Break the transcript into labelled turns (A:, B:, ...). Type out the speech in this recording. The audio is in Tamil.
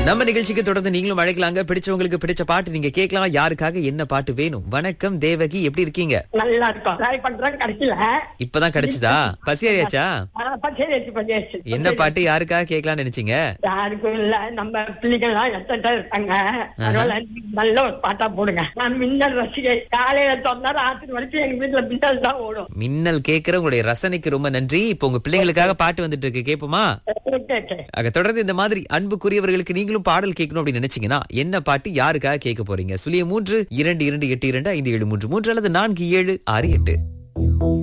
A: நம்ம நிகழ்ச்சிக்கு தொடர்ந்து நீங்களும் அழைக்கலாங்க பிடிச்சவங்களுக்கு பிடிச்ச பாட்டு நீங்க கேட்கலாம் யாருக்காக என்ன பாட்டு வேணும் வணக்கம் தேவகி எப்படி இருக்கீங்க
B: நல்லா இருக்கும் ட்ரை பண்றேன் கடைசியில
A: இப்பதான் கிடைச்சதா பசியாரியாச்சா
B: பச்சேரிச்சு பச்சேரிச்சு
A: என்ன பாட்டு யாருக்காக கேட்கலாம்னு நினைச்சீங்க
B: யாருக்கும் இல்ல நம்ம பிள்ளைங்க எல்லாம் எத்தனை இருக்காங்க அதனால நல்ல ஒரு பாட்டா போடுங்க நான் மின்னல் ரசிகை காலையில திறந்தா ராத்திரி வரைக்கும் எங்க வீட்டுல மின்னல் தான் ஓடும்
A: மின்னல் கேட்கிற உங்களுடைய ரசனைக்கு ரொம்ப நன்றி இப்போ உங்க பிள்ளைங்களுக்காக பாட்டு வந்துட்டு இருக்கு கேட்போமா
B: ஓகே, ஓகே.
A: ஆக தொடர்ந்து இந்த மாதிரி அன்புக்குரியவர்களுக்கு நீங்களும் பாடல் கேட்கணும் அப்படின்னு நினைச்சீங்கன்னா என்ன பாட்டு யாருக்காக கேட்க போறீங்க சுழிய மூன்று இரண்டு இரண்டு எட்டு இரண்டு ஐந்து ஏழு மூன்று மூன்று அல்லது நான்கு ஏழு ஆறு எட்டு